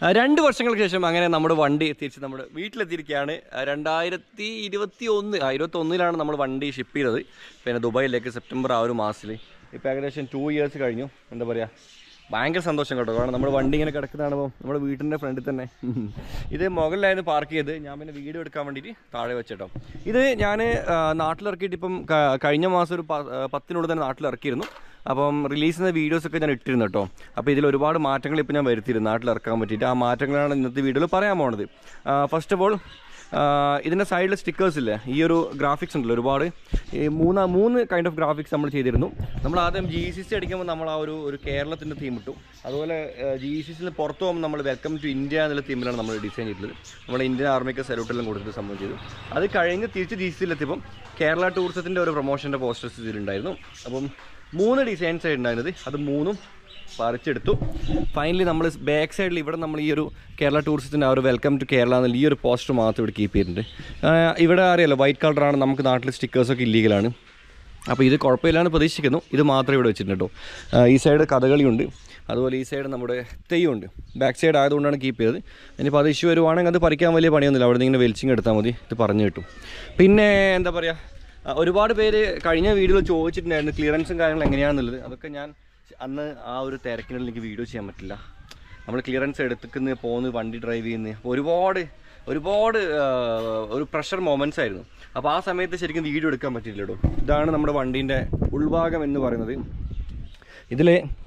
ആ, രണ്ട് വർഷങ്ങൾക്ക് ശേഷം അങ്ങനെ നമ്മുടെ വണ്ടി തിരിച്ച് നമ്മുടെ വീട്ടിലെത്തിയിരിക്കുകയാണ് ആ, രണ്ടായിരത്തി ഇരുപത്തി ഒന്ന് ആ ഇരുപത്തി ഒന്നിലാണ് നമ്മൾ വണ്ടി ഷിപ്പ് ചെയ്തത് പിന്നെ ദുബായിലേക്ക് സെപ്റ്റംബർ ആ ഒരു മാസത്തിൽ ഇപ്പോൾ ഏകദേശം ടു ഇയേഴ്സ് കഴിഞ്ഞു എന്താ പറയുക ഭയങ്കര സന്തോഷം കേട്ടോ കാരണം നമ്മുടെ വണ്ടി ഇങ്ങനെ കിടക്കുന്നതാണപ്പോൾ നമ്മുടെ വീട്ടിൻ്റെ ഫ്രണ്ടിൽ തന്നെ ഇത് മുകളിലായിരുന്നു പാർക്ക് ചെയ്ത് ഞാൻ പിന്നെ വീഡിയോ എടുക്കാൻ വേണ്ടിയിട്ട് താഴെ വെച്ചിട്ടോ ഇത് ഞാൻ നാട്ടിലിറക്കിയിട്ട് ഇപ്പം ക- കഴിഞ്ഞ മാസം ഒരു പ- ആ, പത്തിനുള്ളിൽ തന്നെ നാട്ടിലിറക്കിയിരുന്നു അപ്പം റിലീസ് ചെയ്യുന്ന വീഡിയോസ് ഒക്കെ ഞാൻ ഇട്ടിരുന്നു കേട്ടോ അപ്പോൾ ഇതിൽ ഒരുപാട് മാറ്റങ്ങൾ ഇപ്പോൾ ഞാൻ വരുത്തിയിരുന്നു നാട്ടിലിറക്കാൻ പറ്റിയിട്ട് ആ മാറ്റങ്ങളാണ് ഇന്നത്തെ വീഡിയോയിൽ പറയാൻ പോണത് ഫസ്റ്റ് ഓഫ് ഓൾ ഇതിൻ്റെ സൈഡിൽ സ്റ്റിക്കേഴ്സ് ഇല്ലേ ഈ ഒരു ഗ്രാഫിക്സ് ഉണ്ടല്ലോ ഒരുപാട് ഈ മൂന്ന് മൂന്ന് കൈൻഡ് ഓഫ് ഗ്രാഫിക്സ് നമ്മൾ ചെയ്തിരുന്നു നമ്മൾ ആദ്യം ജി സി സി അടിക്കുമ്പോൾ നമ്മൾ ആ ഒരു ഒരു കേരളത്തിൻ്റെ തീം ഇട്ടു അതുപോലെ ജി സി സിയിൽ പുറത്ത് പോകുമ്പോൾ നമ്മൾ വെൽക്കം ടു ഇന്ത്യ എന്നുള്ള തീമിലാണ് നമ്മൾ ഡിസൈൻ ചെയ്തിട്ടുള്ളത് നമ്മൾ ഇന്ത്യൻ ആർമിക്ക് സല്യൂട്ടെല്ലാം കൊടുത്തിട്ട് സംഭവം ചെയ്തു അത് കഴിഞ്ഞ് തിരിച്ച് ജി സി സിയിലെത്തിയപ്പം കേരള ടൂറിസത്തിൻ്റെ ഒരു പ്രൊമോഷൻ്റെ പോസ്റ്റേഴ്സ് ഇതിലുണ്ടായിരുന്നു അപ്പം മൂന്ന് ഡിസൈൻസ് ഉണ്ടായിരുന്നത് അത് മൂന്നും പറിച്ചെടുത്തു ഫൈനലി നമ്മൾ ബാക്ക് സൈഡിൽ ഇവിടെ നമ്മൾ ഈ ഒരു കേരള ടൂറിസത്തിൻ്റെ ആ ഒരു വെൽക്കം ടു കേരള എന്നുള്ള ഈ ഒരു പോസ്റ്റർ മാത്രം ഇവിടെ കീപ്പ് ചെയ്തിട്ടുണ്ട് ആ, ഇവിടെ അറിയാലോ വൈറ്റ് കളറാണ് നമുക്ക് നാട്ടിൽ സ്റ്റിക്കേഴ്സൊക്കെ ഇല്ലീഗലാണ് അപ്പോൾ ഇത് കുഴപ്പമില്ലാന്ന് പ്രതീക്ഷിക്കുന്നു ഇത് മാത്രമേ ഇവിടെ വെച്ചിട്ടുണ്ട് കേട്ടോ ആ, ഈ സൈഡ് കഥകളിയുണ്ട് അതുപോലെ ഈ സൈഡ് നമ്മുടെ തെയ്യമുണ്ട് ബാക്ക് സൈഡ് ആയതുകൊണ്ടാണ് കീപ്പ് ചെയ്തത് ഇനിയിപ്പോൾ അത് ഇഷ്യൂ വരുവാണെങ്കിൽ അത് പറിക്കാൻ വലിയ പണിയൊന്നുമില്ല അവിടെ നിന്ന് ഇങ്ങനെ വെൽച്ചിങ് എടുത്താൽ മതി ഇത് പറഞ്ഞു കിട്ടും പിന്നെ എന്താ പറയുക ആ, ഒരുപാട് പേര് കഴിഞ്ഞ വീഡിയോയിൽ ചോദിച്ചിട്ടുണ്ടായിരുന്നു ക്ലിയറൻസും കാര്യങ്ങളും എങ്ങനെയാണെന്നുള്ളത് അതൊക്കെ ഞാൻ അന്ന് ആ ഒരു തിരക്കിനുള്ളിൽ എനിക്ക് വീഡിയോ ചെയ്യാൻ പറ്റില്ല നമ്മൾ ക്ലിയറൻസ് എടുത്തുക്കുന്ന പോകുന്ന വണ്ടി ഡ്രൈവ് ചെയ്യുന്ന ഒരുപാട് ഒരുപാട് ആ, ഒരു പ്രഷർ മൊമെൻറ്റ്സ് ആയിരുന്നു അപ്പോൾ ആ സമയത്ത് ശരിക്കും വീഡിയോ എടുക്കാൻ പറ്റില്ലല്ലോ ഇതാണ് നമ്മുടെ വണ്ടീൻ്റെ ഉൾഭാഗം എന്ന് പറയുന്നത് ഇതിൽ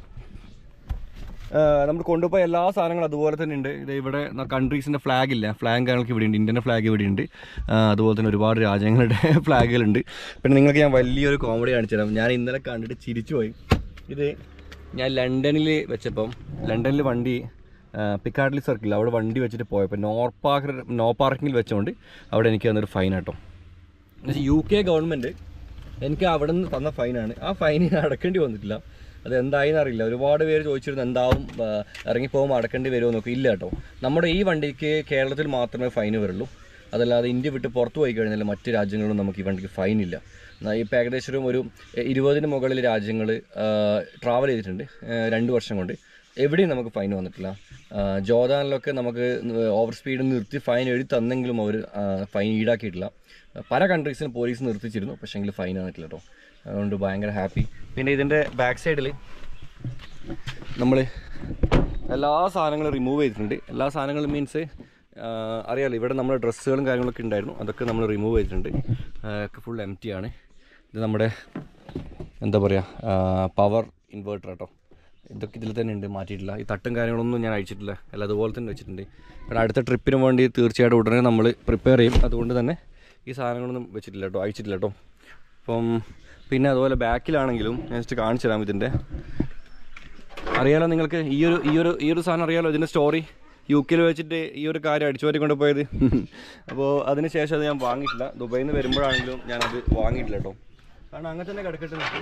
നമ്മൾ കൊണ്ടുപോയ എല്ലാ സാധനങ്ങളും അതുപോലെ തന്നെ ഉണ്ട് ഇത് ഇവിടെ കൺട്രീസിൻ്റെ ഫ്ലാഗ് ഇല്ല ഫ്ലാഗ് ഞങ്ങൾക്ക് ഇവിടെ ഉണ്ട് ഇന്ത്യൻ്റെ ഫ്ലാഗ് ഇവിടെ ഉണ്ട് ആ, അതുപോലെ തന്നെ ഒരുപാട് രാജ്യങ്ങളുടെ ഫ്ലാഗുകളുണ്ട് പിന്നെ നിങ്ങൾക്ക് ഞാൻ വലിയൊരു കോമഡി കാണിച്ചു തരാം ഞാൻ ഇന്നലെ കണ്ടിട്ട് ചിരിച്ചു പോയി ഇത് ഞാൻ ലണ്ടനിൽ വെച്ചപ്പം ലണ്ടനിൽ വണ്ടി പിക്കാർഡ്ലി സർക്കിൾ അവിടെ വണ്ടി വെച്ചിട്ട് പോയപ്പോൾ നോ പാർക്ക് നോ പാർക്കിങ്ങിൽ വെച്ചുകൊണ്ട് അവിടെ എനിക്ക് തന്നൊരു ഫൈൻ കേട്ടോ എന്നുവെച്ചാൽ യു കെ ഗവൺമെൻറ് എനിക്ക് അവിടെ നിന്ന് തന്ന ഫൈനാണ് ആ ഫൈൻ ഞാൻ അടക്കേണ്ടി വന്നിട്ടില്ല അത് എന്തായെന്ന് അറിയില്ല ഒരുപാട് പേര് ചോദിച്ചിരുന്നു എന്താവും ആ, ഇറങ്ങിപ്പോകുമ്പോൾ അടക്കേണ്ടി വരുമോ എന്നൊക്കെ ഇല്ല കേട്ടോ നമ്മുടെ ഈ വണ്ടിക്ക് കേരളത്തിൽ മാത്രമേ ഫൈൻ വരുള്ളൂ അതല്ലാതെ ഇന്ത്യ വിട്ട് പുറത്ത് പോയി കഴിഞ്ഞാൽ മറ്റ് രാജ്യങ്ങളിലും നമുക്ക് ഈ വണ്ടിക്ക് ഫൈൻ ഇല്ല ന- ഇപ്പോൾ ഏകദേശം ഒരു ഇരുപതിന് മുകളിൽ രാജ്യങ്ങൾ ട്രാവൽ ചെയ്തിട്ടുണ്ട് ആ, രണ്ട് വർഷം കൊണ്ട് എവിടെയും നമുക്ക് ഫൈൻ വന്നിട്ടില്ല ആ, ജോർദാനിലൊക്കെ നമുക്ക് ഓവർ സ്പീഡ് നിർത്തി ഫൈൻ എഴുതി തന്നെങ്കിലും അവർ ഫൈൻ ഈടാക്കിയിട്ടില്ല പല കൺട്രീസിനും പോലീസ് നിർത്തിച്ചിരുന്നു പക്ഷേങ്കിൽ ഫൈൻ വന്നിട്ടില്ല കേട്ടോ അതുകൊണ്ട് ഭയങ്കര ഹാപ്പി പിന്നെ ഇതിൻ്റെ ബാക്ക് സൈഡിൽ നമ്മൾ എല്ലാ സാധനങ്ങളും റിമൂവ് ചെയ്തിട്ടുണ്ട് എല്ലാ സാധനങ്ങളും മീൻസ് അറിയാലോ ഇവിടെ നമ്മുടെ ഡ്രസ്സുകളും കാര്യങ്ങളൊക്കെ ഉണ്ടായിരുന്നു അതൊക്കെ നമ്മൾ റിമൂവ് ചെയ്തിട്ടുണ്ട് ഒക്കെ ഫുൾ എം ടി ആണ് ഇത് നമ്മുടെ എന്താ പറയുക പവർ ഇൻവേർട്ടർ കേട്ടോ ഇതൊക്കെ ഇതിൽ തന്നെ ഉണ്ട് മാറ്റിയിട്ടില്ല ഈ തട്ടും കാര്യങ്ങളൊന്നും ഞാൻ അയച്ചിട്ടില്ല എല്ലാം അതുപോലെ തന്നെ വെച്ചിട്ടുണ്ട് കാരണം അടുത്ത ട്രിപ്പിന് വേണ്ടി തീർച്ചയായിട്ടും ഉടനെ നമ്മൾ പ്രിപ്പയർ ചെയ്യും അതുകൊണ്ട് തന്നെ ഈ സാധനങ്ങളൊന്നും വെച്ചിട്ടില്ല കേട്ടോ അയച്ചിട്ടില്ല കേട്ടോ അപ്പം പിന്നെ അതുപോലെ ബാക്കിലാണെങ്കിലും ഞാൻ ജസ്റ്റ് കാണിച്ചു തരാം ഇതിൻ്റെ അറിയാലോ നിങ്ങൾക്ക് ഈ ഒരു ഈ ഒരു ഈ ഒരു സാധനം അറിയാലോ ഇതിൻ്റെ സ്റ്റോറി യു കെയിൽ വെച്ചിട്ട് ഈ ഒരു കാര്യം അടിച്ചു മാറ്റി കൊണ്ടുപോയത് അപ്പോൾ അതിന് ശേഷം അത് ഞാൻ വാങ്ങിയിട്ടില്ല ദുബൈയിൽ നിന്ന് വരുമ്പോഴാണെങ്കിലും ഞാനത് വാങ്ങിയിട്ടില്ല കേട്ടോ കാരണം അങ്ങനെ തന്നെ കിടക്കട്ടെ നമുക്ക്.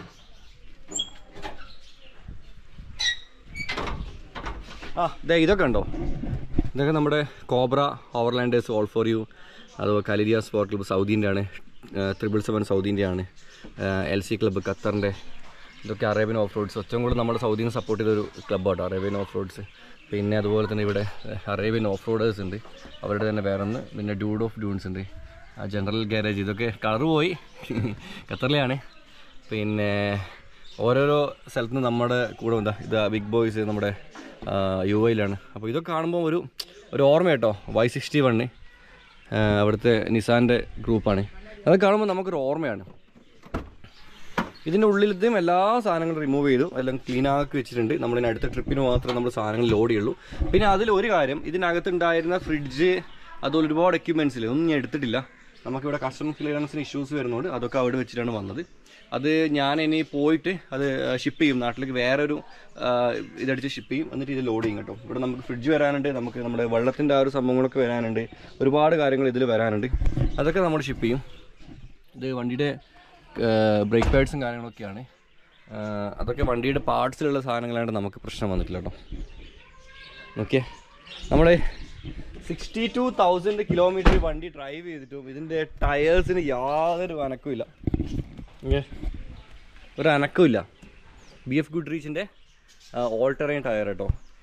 ആ ദേ ഇതൊക്കെ ഉണ്ടോ ഇതൊക്കെ നമ്മുടെ Cobra Overlanders all for you അതുപോലെ കലിരിയ സ്പോർട്ട് ക്ലബ്ബ് സൗദീൻ്റെ ആണ് ത്രിബിൾ സെവൻ സൗദീൻ്റെ ആണ് എൽ സി ക്ലബ്ബ് ഖത്തറിൻ്റെ ഇതൊക്കെ അറേബ്യൻ ഓഫ് റോഡ്സ് ഒറ്റവും കൂടെ നമ്മുടെ സൗദീനെ സപ്പോർട്ട് ചെയ്തൊരു ക്ലബ്ബാട്ടോ അറേബ്യൻ ഓഫ് റോഡ്സ് പിന്നെ അതുപോലെ തന്നെ ഇവിടെ അറേബ്യൻ ഓഫ് റോഡേഴ്സ് ഉണ്ട് അവരുടെ തന്നെ വേറെ ഒന്ന് പിന്നെ ഡ്യൂഡ് ഓഫ് ഡ്യൂൺസ് ഉണ്ട് ആ ജനറൽ ഗാരേജ് ഇതൊക്കെ കളർ പോയി ഖത്തറിലെയാണ് പിന്നെ ഓരോരോ സ്ഥലത്ത് നിന്ന് നമ്മുടെ കൂടെ എന്താ ഇത് ബിഗ് ബോയ്സ് നമ്മുടെ യു എയിലാണ് അപ്പോൾ ഇതൊക്കെ കാണുമ്പോൾ ഒരു ഒരു ഓർമ്മ കേട്ടോ വൈ സിക്സ്റ്റി വണ്ണ് അവിടുത്തെ നിസാൻ്റെ ഗ്രൂപ്പാണ് അതൊക്കെ കാണുമ്പോൾ നമുക്കൊരു ഓർമ്മയാണ് ഇതിൻ്റെ ഉള്ളിലത്തെയും എല്ലാ സാധനങ്ങളും റിമൂവ് ചെയ്തു എല്ലാം ക്ലീൻ ആക്കി വെച്ചിട്ടുണ്ട് നമ്മളിനി അടുത്ത ട്രിപ്പിന് മാത്രമേ നമ്മൾ സാധനങ്ങൾ ലോഡ് ചെയ്യുള്ളൂ പിന്നെ അതിൽ ഒരു കാര്യം ഇതിനകത്തുണ്ടായിരുന്ന ഫ്രിഡ്ജ് അതുപോലെ ഒരുപാട് എക്യുപ്മെൻറ്റ്സിൽ ഒന്നും ഞാൻ എടുത്തിട്ടില്ല നമുക്കിവിടെ കസ്റ്റമർ ക്ലിയറൻസിന് ഇഷ്യൂസ് വരുന്നതുകൊണ്ട് അതൊക്കെ അവിടെ വെച്ചിട്ടാണ് വന്നത് അത് ഞാൻ ഇനി പോയിട്ട് അത് ഷിപ്പ് ചെയ്യും നാട്ടിലേക്ക് വേറൊരു ആ, ഇതടിച്ച് ഷിപ്പ് ചെയ്യും എന്നിട്ട് ഇത് ലോഡ് ചെയ്യും കേട്ടോ ഇവിടെ നമുക്ക് ഫ്രിഡ്ജ് വരാനുണ്ട് നമുക്ക് നമ്മുടെ വെള്ളത്തിൻ്റെ ആ ഒരു സംഭവങ്ങളൊക്കെ വരാനുണ്ട് ഒരുപാട് കാര്യങ്ങൾ ഇതിൽ വരാനുണ്ട് അതൊക്കെ നമ്മൾ ഷിപ്പ് ചെയ്യും ഇത് വണ്ടിയുടെ ബ്രേക്ക് പാഡ്സും കാര്യങ്ങളൊക്കെയാണ് ആ, അതൊക്കെ വണ്ടിയുടെ പാർട്സിലുള്ള സാധനങ്ങളായിട്ട് നമുക്ക് പ്രശ്നം വന്നിട്ടില്ല കേട്ടോ ഓക്കെ നമ്മുടെ സിക്സ്റ്റി ടു തൗസൻഡ് കിലോമീറ്റർ വണ്ടി ഡ്രൈവ് ചെയ്തിട്ടും ഇതിൻ്റെ ടയേഴ്സിന് യാതൊരു അനക്കമില്ല ഓക്കെ ഒരു അനക്കമില്ല ബി എഫ് ഗുഡ് റീച്ചിൻ്റെ ഓൾ ടെറൈൻ ടയർ കേട്ടോ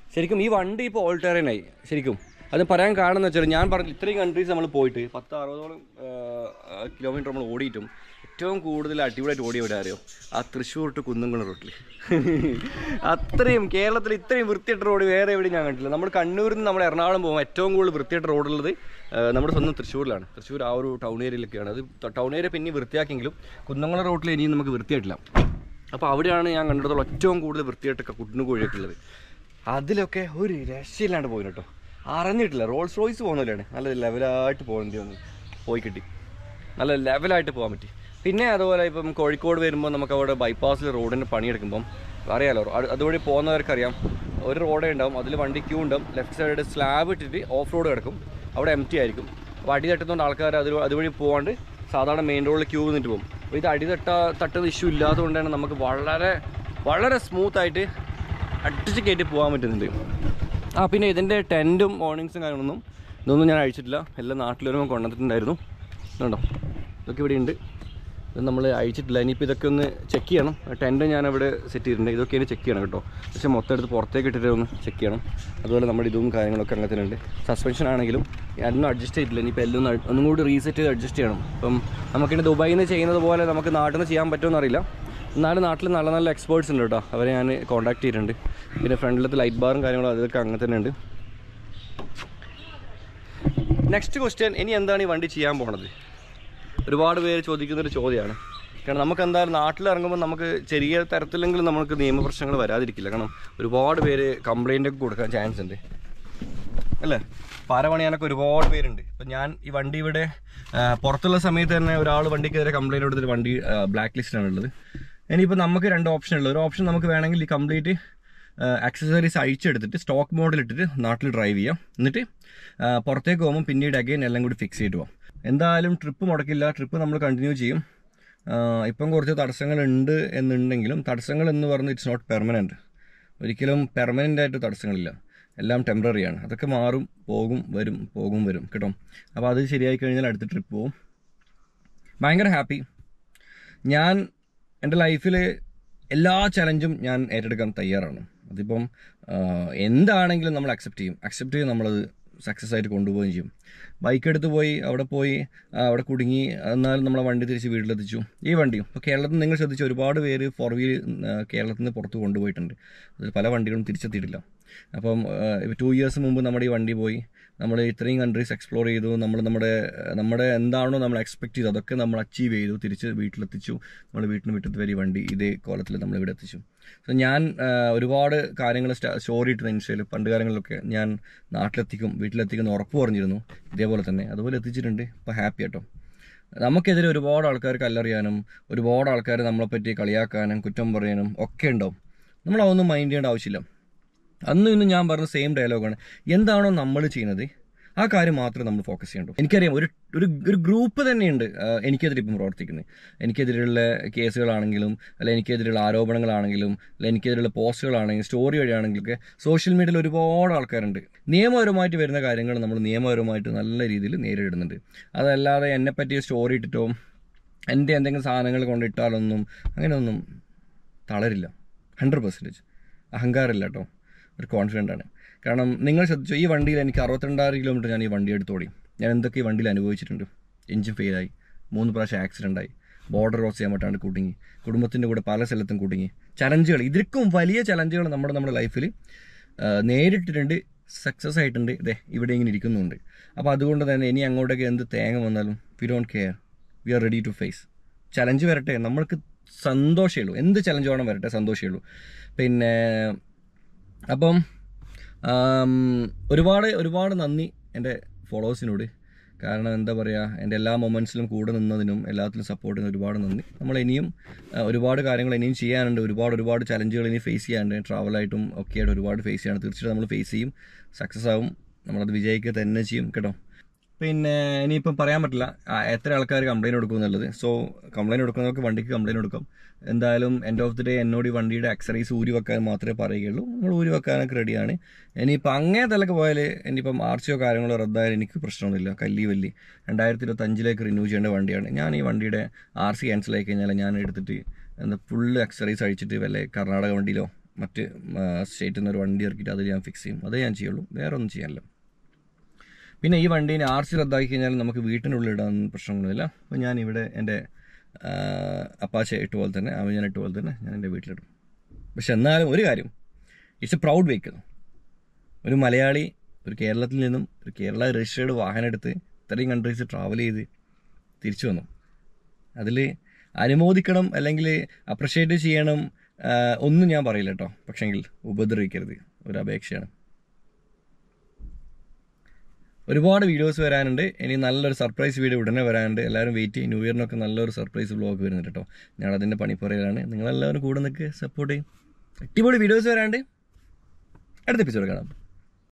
ശരിക്കും ഈ വണ്ടി ഇപ്പോൾ ഓൾട്ടേറിയനായി ശരിക്കും അത് പറയാൻ കാരണം എന്ന് വെച്ചാൽ ഞാൻ പറഞ്ഞു ഇത്രയും കൺട്രീസ് നമ്മൾ പോയിട്ട് പത്ത് അറുപതോളം കിലോമീറ്റർ നമ്മൾ ഓടിയിട്ടും ഏറ്റവും കൂടുതൽ അടിപൊളിയായിട്ട് ഓടിയ എവിടെ അറിയോ ആ തൃശ്ശൂർ ടു കുന്നംകുളം റോട്ടിൽ അത്രയും കേരളത്തിൽ ഇത്രയും വൃത്തിയായിട്ട് റോഡ് വേറെ എവിടെയും ഞാൻ കണ്ടില്ല നമ്മൾ കണ്ണൂരിൽ നിന്ന് നമ്മൾ എറണാകുളം പോകുമ്പോൾ ഏറ്റവും കൂടുതൽ വൃത്തിയായിട്ട് റോഡുള്ളത് ആ, നമ്മുടെ സ്വന്തം തൃശ്ശൂരിലാണ് തൃശ്ശൂർ ആ ഒരു ടൗൺ ഏരിയയിലൊക്കെയാണ് അത് ടൗൺ ഏരിയ പിന്നെ വൃത്തിയാക്കിയെങ്കിലും കുന്നംകുളം റോട്ടിൽ ഇനിയും നമുക്ക് വൃത്തിയായിട്ടില്ല അപ്പോൾ അവിടെയാണ് ഞാൻ കണ്ടിടത്തോളം ഏറ്റവും കൂടുതൽ വൃത്തിയായിട്ടൊക്കെ കുട്ടിനുകോഴിയൊക്കെ ഉള്ളത് അതിലൊക്കെ ഒരു രക്ഷയില്ലാണ്ട് പോയി കേട്ടോ അറിഞ്ഞിട്ടില്ല റോൾസ് റോയ്സ് പോകുന്നവരാണ് നല്ല ലെവലായിട്ട് പോകേണ്ടി വന്നു പോയി കിട്ടി നല്ല ലെവലായിട്ട് പോകാൻ പറ്റി പിന്നെ അതുപോലെ ഇപ്പം കോഴിക്കോട് വരുമ്പോൾ നമുക്ക് അവിടെ ബൈപ്പാസിൽ റോഡിന് പണിയെടുക്കുമ്പം അറിയാലോ അത് അതുവഴി പോകുന്നവർക്കറിയാം ഒരു റോഡേ ഉണ്ടാവും അതിൽ വണ്ടി ക്യൂ ഉണ്ടാവും ലെഫ്റ്റ് സൈഡ് സ്ലാബ് ഇട്ടിട്ട് ഓഫ് റോഡ് കിടക്കും അവിടെ എം ടി ആയിരിക്കും അപ്പോൾ അടി തട്ടുന്നതുകൊണ്ട് ആൾക്കാർ അത് അതുവഴി പോകാണ്ട് സാധാരണ മെയിൻ റോഡിൽ ക്യൂ നിന്നിട്ട് പോകും അപ്പോൾ ഇത് അടി തട്ട തട്ടുന്ന ഇഷ്യൂ ഇല്ലാത്തതുകൊണ്ടാണ് നമുക്ക് വളരെ വളരെ സ്മൂത്തായിട്ട് അടിച്ച് കയറ്റി പോകാൻ പറ്റുന്നുണ്ട് ആ പിന്നെ ഇതിൻ്റെ ടെൻറ്റും ഓണിങ്സും കാര്യങ്ങളൊന്നും ഇതൊന്നും ഞാൻ അഴിച്ചിട്ടില്ല എല്ലാം നാട്ടിൽ വരുമ്പോൾ കൊണ്ടുവന്നിട്ടുണ്ടായിരുന്നു ഇതുണ്ടോ ഇതൊക്കെ ഇവിടെ ഉണ്ട് ഇത് നമ്മൾ അഴിച്ചിട്ടില്ല ഇനിയിപ്പോൾ ഇതൊക്കെ ഒന്ന് ചെക്ക് ചെയ്യണം ടെൻറ്റ് ഞാൻ അവിടെ സെറ്റ് ചെയ്തിട്ടുണ്ട് ഇതൊക്കെ ഇനി ചെക്ക് ചെയ്യണം കേട്ടോ പക്ഷേ മൊത്തം എടുത്ത് പുറത്തേക്ക് ഇട്ടിട്ട് ഒന്ന് ചെക്ക് ചെയ്യണം അതുപോലെ നമ്മുടെ ഇതും കാര്യങ്ങളൊക്കെ അങ്ങനെ തന്നെ ഉണ്ട് സസ്പെൻഷൻ ആണെങ്കിലും അതൊന്നും അഡ്ജസ്റ്റ് ചെയ്തിട്ടില്ല ഇനിയിപ്പോൾ എല്ലാം ഒന്ന് അഡ്- ഒന്നും കൂടി റീസെറ്റ് ചെയ്ത് അഡ്ജസ്റ്റ് ചെയ്യണം ഇപ്പം നമുക്കിനി ദുബായിൽ നിന്ന് ചെയ്യുന്നത് പോലെ നമുക്ക് നാട്ടിൽ നിന്ന് ചെയ്യാൻ പറ്റുമെന്ന് അറിയില്ല എന്നാലും നാട്ടിൽ നല്ല നല്ല എക്സ്പേർട്സ് ഉണ്ട് കേട്ടോ അവരെ ഞാൻ കോൺടാക്ട് ചെയ്തിട്ടുണ്ട് പിന്നെ ഫ്രണ്ടിലത്തെ ലൈറ്റ് ബാറും കാര്യങ്ങളും അതൊക്കെ അങ്ങനെ തന്നെ ഉണ്ട് നെക്സ്റ്റ് ക്വസ്റ്റ്യൻ ഇനി എന്താണ് ഈ വണ്ടി ചെയ്യാൻ പോണത് ഒരുപാട് പേര് ചോദിക്കുന്നൊരു ചോദ്യമാണ് കാരണം നമുക്ക് എന്തായാലും നാട്ടിൽ ഇറങ്ങുമ്പോൾ നമുക്ക് ചെറിയ തരത്തിലെങ്കിലും നമുക്ക് നിയമപ്രശ്നങ്ങൾ വരാതിരിക്കില്ല കാരണം ഒരുപാട് പേര് കംപ്ലൈൻ്റ് ഒക്കെ കൊടുക്കാൻ ചാൻസ് ഉണ്ട് അല്ലേ പാര പണിയാനൊക്കെ ഒരുപാട് പേരുണ്ട് ഇപ്പം ഞാൻ ഈ വണ്ടി ഇവിടെ ആ, പുറത്തുള്ള സമയത്ത് തന്നെ ഒരാൾ വണ്ടി കയറി കംപ്ലൈൻറ്റ് കൊടുത്തിട്ട് വണ്ടി ബ്ലാക്ക് ലിസ്റ്റിലാണ് ഉള്ളത് ഇനിയിപ്പോൾ നമുക്ക് രണ്ട് ഓപ്ഷൻ ഉള്ളത് ഒരു ഓപ്ഷൻ നമുക്ക് വേണമെങ്കിൽ ഈ കംപ്ലീറ്റ് ആക്സസറീസ് അഴിച്ചെടുത്തിട്ട് സ്റ്റോക്ക് മോഡൽ ഇട്ടിട്ട് നാട്ടിൽ ഡ്രൈവ് ചെയ്യാം എന്നിട്ട് ആ, പുറത്തേക്ക് പോകുമ്പോൾ പിന്നീട് അഗൈൻ എല്ലാം കൂടി ഫിക്സ് ചെയ്തിട്ട് പോകാം എന്തായാലും ട്രിപ്പ് മുടക്കില്ല ട്രിപ്പ് നമ്മൾ കണ്ടിന്യൂ ചെയ്യും ആ, ഇപ്പം കുറച്ച് തടസ്സങ്ങളുണ്ട് എന്നുണ്ടെങ്കിലും തടസ്സങ്ങൾ എന്ന് പറഞ്ഞ് ഇറ്റ്സ് നോട്ട് പെർമനൻറ്റ് ഒരിക്കലും പെർമനൻ്റ് ആയിട്ട് തടസ്സങ്ങളില്ല എല്ലാം ടെമ്പററി ആണ് അതൊക്കെ മാറും പോകും വരും പോകും വരും കേട്ടോ അപ്പോൾ അത് ശരിയായി കഴിഞ്ഞാൽ അടുത്ത ട്രിപ്പ് പോകും ഭയങ്കര ഹാപ്പി ഞാൻ എൻ്റെ ലൈഫിൽ എല്ലാ ചലഞ്ചും ഞാൻ ഏറ്റെടുക്കാൻ തയ്യാറാണ് അതിപ്പം ആ, എന്താണെങ്കിലും നമ്മൾ അക്സെപ്റ്റ് ചെയ്യും അക്സെപ്റ്റ് ചെയ്ത് നമ്മളത് സക്സസ് ആയിട്ട് കൊണ്ടുപോവുകയും ചെയ്യും ബൈക്ക് എടുത്ത് പോയി അവിടെ പോയി ആ, അവിടെ കുടുങ്ങി എന്നാലും നമ്മളെ വണ്ടി തിരിച്ച് വീട്ടിലെത്തിച്ചു ഈ വണ്ടിയും ഇപ്പോൾ കേരളത്തിൽ നിങ്ങൾ ശ്രദ്ധിച്ച ഒരുപാട് പേര് ഫോർ വീൽ കേരളത്തിൽ നിന്ന് പുറത്ത് കൊണ്ടുപോയിട്ടുണ്ട് അതിൽ പല വണ്ടികളും തിരിച്ചെത്തിയിട്ടില്ല അപ്പം ഇപ്പോൾ ടു ഇയേഴ്സ് മുമ്പ് നമ്മുടെ ഈ വണ്ടി പോയി നമ്മൾ ഇത്രയും കൺട്രീസ് എക്സ്പ്ലോർ ചെയ്തു നമ്മൾ നമ്മുടെ നമ്മുടെ എന്താണോ നമ്മൾ എക്സ്പെക്ട് ചെയ്തു അതൊക്കെ നമ്മൾ അച്ചീവ് ചെയ്തു തിരിച്ച് വീട്ടിലെത്തിച്ചു നമ്മൾ വീട്ടിന് മുറ്റത്ത് വരെ ഈ വണ്ടി ഇതേ കോലത്തിൽ നമ്മൾ ഇവിടെ എത്തിച്ചു സോ ഞാൻ ആ, ഒരുപാട് കാര്യങ്ങൾ സ്റ്റോറി ഇട്ടിരുന്ന ഇൻസ്റ്റയിൽ പണ്ട് കാലങ്ങളിലൊക്കെ ഞാൻ നാട്ടിലെത്തിക്കും വീട്ടിലെത്തിക്കുന്ന ഉറപ്പ് പറഞ്ഞിരുന്നു ഇതേപോലെ തന്നെ അതുപോലെ എത്തിച്ചിട്ടുണ്ട് ഇപ്പോൾ ഹാപ്പി കേട്ടോ നമുക്കെതിരെ ഒരുപാട് ആൾക്കാർ കല്ലെറിയാനും ഒരുപാട് ആൾക്കാർ നമ്മളെപ്പറ്റി കളിയാക്കാനും കുറ്റം പറയാനും ഒക്കെ ഉണ്ടാവും നമ്മൾ അതൊന്നും മൈൻഡ് ചെയ്യേണ്ട ആവശ്യമില്ല അന്നും ഇന്നും ഞാൻ പറഞ്ഞ സെയിം ഡയലോഗാണ് എന്താണോ നമ്മൾ ചെയ്യുന്നത് ആ കാര്യം മാത്രമേ നമ്മൾ ഫോക്കസ് ചെയ്യണ്ടു എനിക്കറിയാം ഒരു ഒരു ഒരു ഗ്രൂപ്പ് തന്നെയുണ്ട് ആ, എനിക്കെതിരെ ഇപ്പം പ്രവർത്തിക്കുന്നത് എനിക്കെതിരെയുള്ള കേസുകളാണെങ്കിലും അല്ല എനിക്കെതിരെയുള്ള ആരോപണങ്ങളാണെങ്കിലും അല്ല എനിക്കെതിരെയുള്ള പോസ്റ്റുകളാണെങ്കിലും സ്റ്റോറി വഴിയാണെങ്കിലും ഒക്കെ സോഷ്യൽ മീഡിയയിൽ ഒരുപാട് ആൾക്കാരുണ്ട് നിയമപരമായിട്ട് വരുന്ന കാര്യങ്ങൾ നമ്മൾ നിയമപരമായിട്ട് നല്ല രീതിയിൽ നേരിടുന്നുണ്ട് അതല്ലാതെ എന്നെ പറ്റിയ സ്റ്റോറി ഇട്ടിട്ടോ എൻ്റെ എന്തെങ്കിലും സാധനങ്ങൾ കൊണ്ടിട്ടാലൊന്നും അങ്ങനെയൊന്നും തളരില്ല ഹൺഡ്രഡ് പെർസെൻറ്റേജ് അഹങ്കാരമില്ല കേട്ടോ ഒരു കോൺഫിഡൻ്റ് ആണ് കാരണം നിങ്ങൾ ശ്രദ്ധിച്ചു ഈ വണ്ടിയിൽ എനിക്ക് അറുപത്തിരണ്ടായിരം കിലോമീറ്റർ ഞാൻ ഈ വണ്ടി എടുത്തോടി ഞാൻ എന്തൊക്കെ ഈ വണ്ടിയിൽ അനുഭവിച്ചിട്ടുണ്ട് എഞ്ചിൻ ഫെയിലായി മൂന്ന് പ്രാവശ്യം ആക്സിഡൻ്റ് ആയി ബോർഡർ ക്രോസ് ചെയ്യാൻ പറ്റാണ്ട് കുടുങ്ങി കുടുംബത്തിൻ്റെ കൂടെ പല സ്ഥലത്തും കുടുങ്ങി ചലഞ്ചുകൾ ഇതിൽക്കും വലിയ ചലഞ്ചുകൾ നമ്മുടെ നമ്മുടെ ലൈഫിൽ നേരിട്ടിട്ടുണ്ട് സക്സസ് ആയിട്ടുണ്ട് ഇതേ ഇവിടെ ഇങ്ങനെ ഇരിക്കുന്നുണ്ട് അപ്പോൾ അതുകൊണ്ട് തന്നെ ഇനി അങ്ങോട്ടേക്ക് എന്ത് തേങ്ങ വന്നാലും we don't care we are ready to face challenge വരട്ടെ നമ്മൾക്ക് സന്തോഷമേ ഉള്ളൂ എന്ത് ചലഞ്ച് വേണം വരട്ടെ സന്തോഷമേ ഉള്ളൂ പിന്നെ അപ്പം ആം, ഒരുപാട് ഒരുപാട് നന്ദി എൻ്റെ ഫോളോവേഴ്സിനോട് കാരണം എന്താ പറയുക എൻ്റെ എല്ലാ മൊമെൻറ്റ്സിലും കൂടെ നിന്നതിനും എല്ലാത്തിലും സപ്പോർട്ട് ചെയ്യുന്ന ഒരുപാട് നന്ദി നമ്മൾ ഇനിയും ആ, ഒരുപാട് കാര്യങ്ങൾ ഇനിയും ചെയ്യാനുണ്ട് ഒരുപാട് ഒരുപാട് ചലഞ്ചുകൾ ഇനി ഫേസ് ചെയ്യാനുണ്ട് ട്രാവലായിട്ടും ഒക്കെ ആയിട്ട് ഒരുപാട് ഫേസ് ചെയ്യാണ് തീർച്ചയായിട്ടും നമ്മൾ ഫേസ് ചെയ്യും സക്സസ് ആവും നമ്മളത് വിജയിക്കുക തന്നെ ചെയ്യും കേട്ടോ പിന്നെ ഇനിയിപ്പം പറയാൻ പറ്റില്ല ആ, എത്ര ആൾക്കാർ കംപ്ലൈൻറ്റ് കൊടുക്കും എന്നുള്ളത് സോ കംപ്ലൈൻറ്റ് കൊടുക്കുന്നവർക്ക് വണ്ടിക്ക് കംപ്ലൈൻറ്റ് കൊടുക്കാം എന്തായാലും എൻഡ് ഓഫ് ദി ഡേ എന്നോട് ഈ വണ്ടിയുടെ അക്സറീസ് ഊരി വെക്കാൻ മാത്രമേ പറയുകയുള്ളൂ നമ്മൾ ഊരി വെക്കാനൊക്കെ റെഡിയാണ് ഇനിയിപ്പോൾ അങ്ങേ തലക്ക് പോയാൽ ഇനിയിപ്പം ആർച്ചിയോ കാര്യങ്ങളോ റദ്ദായാലും എനിക്ക് പ്രശ്നമൊന്നുമില്ല കല്ലി വല്ലി രണ്ടായിരത്തി ഇരുപത്തി അഞ്ചിലേക്ക് റിന്യൂ ചെയ്യേണ്ട വണ്ടിയാണ് ഞാൻ ഈ വണ്ടിയുടെ ആർ സി ക്യാൻസൽ ആയി കഴിഞ്ഞാൽ ഞാൻ എടുത്തിട്ട് എന്താ ഫുള്ള് അക്സറീസ് അഴിച്ചിട്ട് വല്ല കർണാടക വണ്ടിയിലോ മറ്റ് സ്റ്റേറ്റിൽ നിന്ന് ഒരു വണ്ടി ഇറക്കിയിട്ട് അത് ഞാൻ ഫിക്സ് ചെയ്യും അതേ ഞാൻ ചെയ്യുള്ളൂ വേറെ ഒന്നും ചെയ്യാനില്ല പിന്നെ ഈ വണ്ടീനെ ആർ സി റദ്ദാക്കി കഴിഞ്ഞാൽ നമുക്ക് വീട്ടിനുള്ളിൽ ഇടാൻ പ്രശ്നങ്ങളൊന്നുമില്ല അപ്പോൾ ഞാൻ ഇവിടെ എൻ്റെ അപ്പാച്ച ഇട്ട് പോലെ തന്നെ അവൻ ഞാൻ ഇട്ട് പോലെ തന്നെ ഞാൻ എൻ്റെ വീട്ടിലിടും പക്ഷെ എന്നാലും ഒരു കാര്യം ഇറ്റ്സ് എ പ്രൗഡ് വെഹിക്കിൾ ഒരു മലയാളി ഒരു കേരളത്തിൽ നിന്നും ഒരു കേരള രജിസ്റ്റേർഡ് വാഹനം എടുത്ത് ഇത്രയും കൺട്രീസ് ട്രാവൽ ചെയ്ത് തിരിച്ചു വന്നു അതിൽ അനുമോദിക്കണം അല്ലെങ്കിൽ അപ്രിഷ്യേറ്റ് ചെയ്യണം ആ, ഒന്നും ഞാൻ പറയില്ല കേട്ടോ പക്ഷെങ്കിൽ ഉപദ്രവിക്കരുത് ഒരു അപേക്ഷയാണ് ഒരുപാട് വീഡിയോസ് വരാനുണ്ട് ഇനി നല്ലൊരു സർപ്രൈസ് വീഡിയോ ഉടനെ വരാനുണ്ട് എല്ലാവരും വെയിറ്റ് ചെയ്യും ന്യൂ ഇയറിനൊക്കെ നല്ലൊരു സർപ്രൈസ് വ്ളോഗ് വരുന്നുണ്ട് കേട്ടോ ഞാൻ അതിൻ്റെ പണിപ്പുറയിലാണ് നിങ്ങളെല്ലാവരും കൂടെ നിൽക്ക് സപ്പോർട്ട് ചെയ്യും അടിപൊളി വീഡിയോസ് വരാണ്ട് അടുത്ത എപ്പിസോഡ് കാണാം